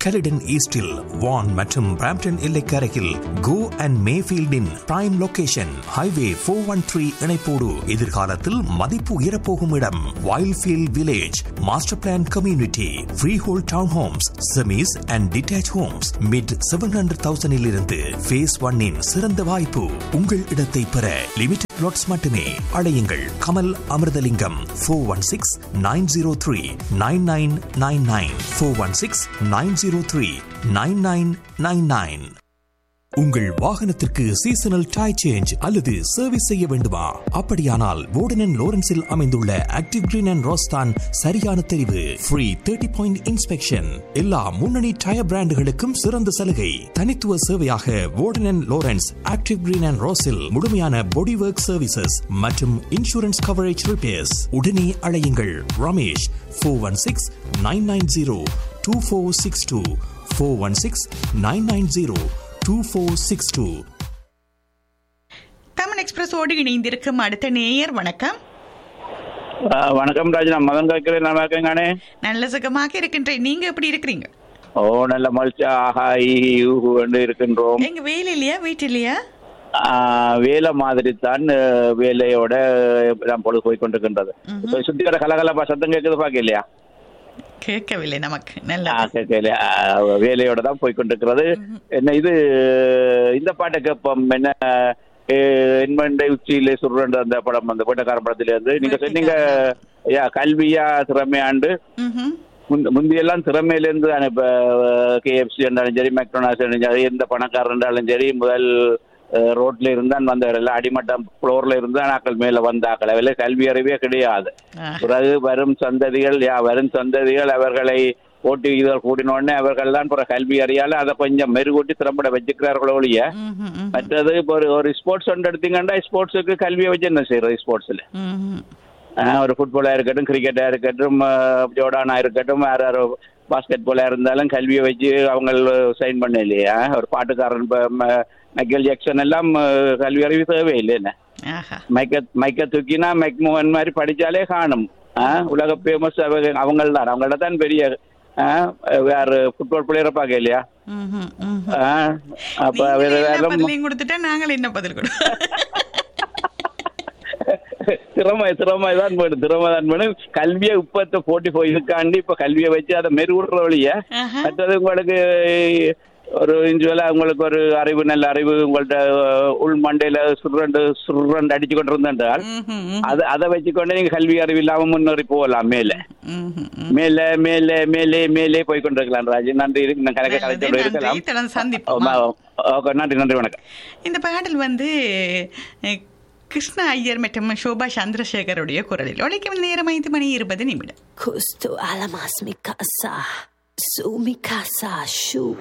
கெலிடன் ஈஸ்டில் வான் மற்றும் பிராம்டன் எல்லைக்கரையில் கோ அண்ட் மேஃபீல்டின் prime location highway four one three இணைப்போடு எதிர்காலத்தில் மதிப்பு உயரப்போகும் இடம் Wildfield village master plan community freehold townhomes semis and detach homes mid seven hundred தௌசண்டில் இருந்து ஃபேஸ் ஒன்னின் சிறந்த வாய்ப்பு உங்கள் இடத்தை பெற லிமிடெட் லாட்ஸ் மட்டுமே அழையுங்கள் Kamal Amirthalingam four one six nine zero three nine nine nine nine four one six nine zero three nine nine nine nine உங்கள் வாகனத்திற்கு சீசனல் டை சேஞ்ச் அல்லது சர்வீஸ் செய்ய வேண்டுமா அப்படியானால் வோர்டன் லோரன்ஸில் அமைந்துள்ள ஆக்டிவ் கிரீன் அண்ட் ரோஸ்தான் சரியான தெரிவு ஃப்ரீ தேர்ட்டி பாயிண்ட் இன்ஸ்பெக்ஷன் எல்லா முன்னணி டயர் பிராண்டுகளுக்கும் சிறந்த சலுகை தனித்துவ சேவையாக Warden Lawrence Active Green and ரோஸில் முழுமையான பாடி ஒர்க் சர்வீசஸ் மற்றும் இன்சூரன்ஸ் கவரேஜ் ரிப்பேர்ஸ் உடனே அழையுங்கள் Ramesh four one six nine nine zero two four six two four one six nine nine zero two four six two Tamil எக்ஸ்பிரஸோடு இணைந்திருக்கும் அடுத்த நேயர் வணக்கம் ஆ, வணக்கம் ராஜ் நான் மதன் கேட்கிறேன் நல்லா இருக்கேங்கானே நல்ல சுகமாக இருக்கின்றேன் நீங்க எப்படி இருக்கிறீங்க ஓ நல்ல மகிழ்ச்சி ஆஹா ஈ ஊஹு என்று இருக்கின்றோம் எங்க வேலையிலையா வீட்டிலையா ஆ, வேலை மாதிரி தான் அஹ், வேலையோட நான் பொழுது போய் கொண்டிருக்கின்றது இப்ப சுத்தி வர கலகலப்பா சத்தம் கேட்குது பாக்க இல்லையா கேட்கவில்லை நமக்கு ஆ, நல்ல கேட்கலையா ஆ, வேலையோட தான் போய் கொண்டிருக்கிறது என்ன இது இந்த பாட்டை கேட்போம் என்ன அஹ், எண்மண்டை உச்சியிலே சுருண்ட அந்த படம் அந்த கோட்டக்கார படத்துல இருந்து நீங்க சொன்னீங்க யா, கல்வியா திறமையாண்டு ம்ஹும். முந்தி- முந்தியெல்லாம் திறமையில இருந்து தானே இப்ப கேஎஃப்சி இருந்தாலும் சரி மெக்டோனாஸ் இருந்தாலும் சரி எந்த பணக்காரர் இருந்தாலும் சரி முதல் அஹ், ரோட்ல இருந்தான் வந்தவர் எல்லாம் அடிமட்டம் ஃப்ளோர்ல இருந்தா நாக்கள் மேல வந்தாக்கள் அவையில கல்வி அறிவே கிடையாது ஆஹா. பிறகு வரும் சந்ததிகள் யா வரும் சந்ததிகள் அவர்களை போட்டி இதழ் கூடின உடனே அவர்கள் தான் பிற கல்வி அறியால அதை கொஞ்சம் மெருகூட்டி திறம்பட வச்சுக்கிறார்களோ ஒழிய ம்ஹும், ம்ஹும். மற்றது இப்போ ஒரு ஒரு ஸ்போர்ட்ஸ் ஒன்று எடுத்தீங்கன்னா ஸ்போர்ட்ஸுக்கு கல்வியை வச்சு என்ன செய்யறது ஸ்போர்ட்ஸ்ல ம்ஹும். ஆஹ் ஒரு ஃபுட்பாலா இருக்கட்டும் கிரிக்கெட்டா இருக்கட்டும் ஆஹ் ஜோர்டானா இருக்கட்டும் வேற யாரோ பாஸ்கெட் பாலா இருந்தாலும் கல்வியை வச்சு அவங்க சைன் பண்ண இல்லையா ஒரு பாட்டுக்காரன் இப்போ மைக்கேல் ஜாக்சன் எல்லாம் ஆஹ் கல்வி அறிவு தேவையில்லை என்ன ஆஹா. மைக்க மைக்க தூக்கினா மைக்மோகன் மாதிரி படிச்சாலே காணும் ஆஹ் உலக ஃபேமஸ் அவங்க தான் அவங்கள தான் பெரிய ஆஹ் வேற ஃபுட்பால் பிளேயரை பார்க்க இல்லையா ம்ஹும், ம்ஹும். ஆஹ் அப்ப நீங்க வேற எல்லா வேற பதிலையும் கொடுத்துட்டா நாங்கள் என்ன பதில் கொடுப்போம் திறமை திறமை தான் வேணும் திறமை தான் வேணும் கல்வியை இப்பத்த போட்டி போய் இதுக்காண்டி இப்ப கல்வியை வச்சு அதை மெருகுடுற வழிய ஆஹா. மற்றது உங்களுக்கு ஒரு இன்ஜுவலா உங்களுக்கு ஒரு அறிவு நல்ல அறிவு உங்கள்ட்ட அஹ், உள் மண்டையில சுருண்டு சுருண்டு அடிச்சு கொண்டு இருந்தால் ம்ஹும், ம்ஹும். அது அதை வச்சுக்கொண்டு நீங்க கல்வி அறிவு இல்லாம முன்னேறி போகலாம் மேல ம்ஹும், ம்ஹும். மேல மேலே மேலே மேலே போய் கொண்டிருக்கலாம் ராஜு நன்றி இருக்கு நான் கணக்க நல்லது, கலைச்சோட நன்றி. இருக்கலாம் தொடர்ந்து சந்திப்போம். ஓகே நன்றி நன்றி வணக்கம் இந்த பாடல் வந்து அஹ், கிருஷ்ண ஐயர் மற்றும் சோபா சந்திரசேகருடைய குரலில் உழைக்கும் நேரம் ஐந்து மணி இருபது நிமிடம் Justo alamas mi casa, su mi casa, shu.